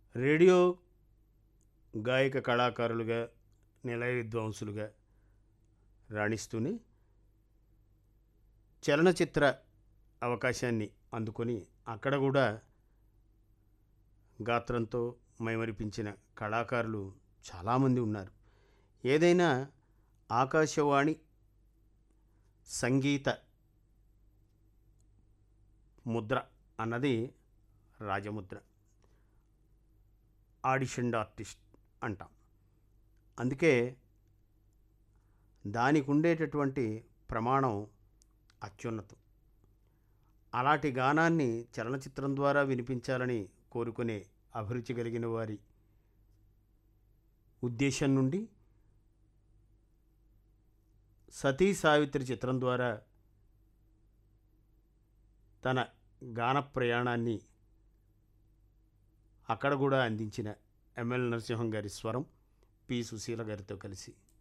radio గాయక కళాకారులుగా నిలయ విద్వాంసులుగా రాణిస్తూనే చలనచిత్ర అవకాశాన్ని అందుకొని అక్కడ కూడా గాత్రంతో మైమరిపించిన కళాకారులు చాలామంది ఉన్నారు ఏదైనా ఆకాశవాణి సంగీత ముద్ర అన్నది రాజముద్ర ఆడిషన్ ఆర్టిస్ట్ అంటాం అందుకే దానికి ఉండేటటువంటి ప్రమాణం అత్యున్నతం అలాంటి గానాన్ని చలనచిత్రం ద్వారా వినిపించాలని కోరుకునే అభిరుచి కలిగిన వారి ఉద్దేశం నుండి సతీ సావిత్రి చిత్రం ద్వారా తన గాన ప్రయాణాన్ని అక్కడ కూడా అందించిన ఎంఎల్ నరసింహం గారి స్వరం పి సుశీల గారితో కలిసి